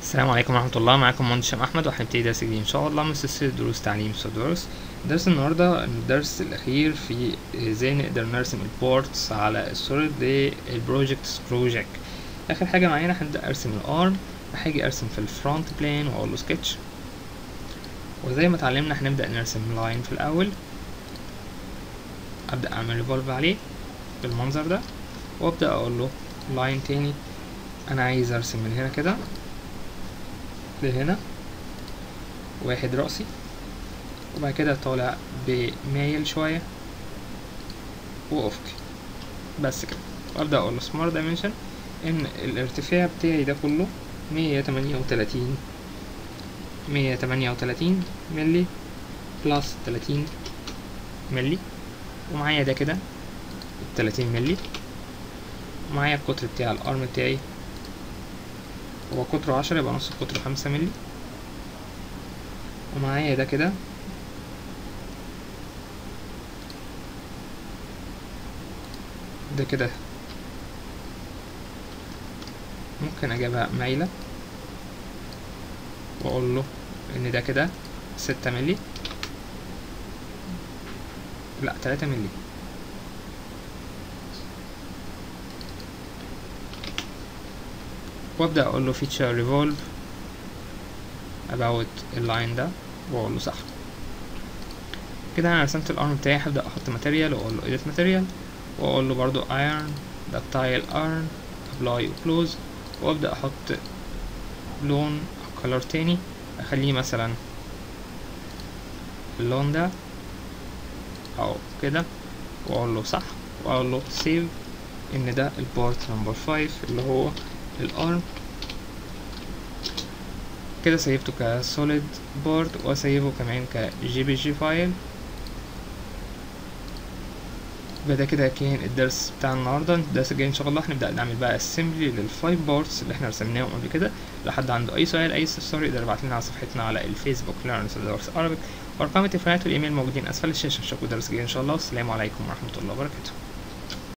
السلام عليكم ورحمة الله معاكم مهندس هشام أحمد وهنبتدي درس جديد إن شاء الله من سلسلة دروس تعليم سودورس درس النهاردة الدرس الأخير في إزاي نقدر نرسم البورتس على السوليد للبروجكت سكروجيك آخر حاجة معانا هنبدأ أرسم الأرم هاجي أرسم في الفرونت بلان وأقول له سكتش وزي ما اتعلمنا هنبدأ نرسم لاين في الأول أبدأ أعمل ريفولف عليه بالمنظر ده وأبدأ أقول له لاين تاني أنا عايز أرسم من هنا كده لهنا واحد رأسي وبعد كده طالع بمايل شوية وأفقي بس كده وأبدأ أقول له سمارت دايمنشن إن الارتفاع بتاعي ده كله مية تمانية وتلاتين مية تمانية وتلاتين ملي بلس تلاتين ملي ومعايا ده كده تلاتين ملي ومعايا القطر بتاع الأرم بتاعي هو قطره عشرة يبقى نص قطره خمسة ملي ومعايا ده كده ده كده ممكن اجيبها مايلة واقول له ان ده كده ستة ملي لا تلاتة ملي وابدا اقول له feature revolve about اللاين ده واقول له صح كده انا رسمت الارم بتاعي هبدا احط ماتيريال واقول له edit material واقول له برضو iron ductile iron apply و close وابدا احط لون او color تاني اخليه مثلا اللون ده او كده واقول له صح واقول له save ان ده البارت نمبر 5 اللي هو الارم كده سيبته كسوليد بورد واسيبه كمان كجي بي جي فايل بدا كده كان الدرس بتاع النهارده الدرس الجاي ان شاء الله هنبدا نعمل بقى اسمبلي للفايف بورتس اللي احنا رسمناهم قبل كده لو حد عنده اي سؤال اي استفسار يقدر يبعت لنا على صفحتنا على الفيسبوك ليرنز دورس عربي وارقام التليفونات والايميل موجودين اسفل الشاشه نشوفكم الدرس الجاي ان شاء الله والسلام عليكم ورحمه الله وبركاته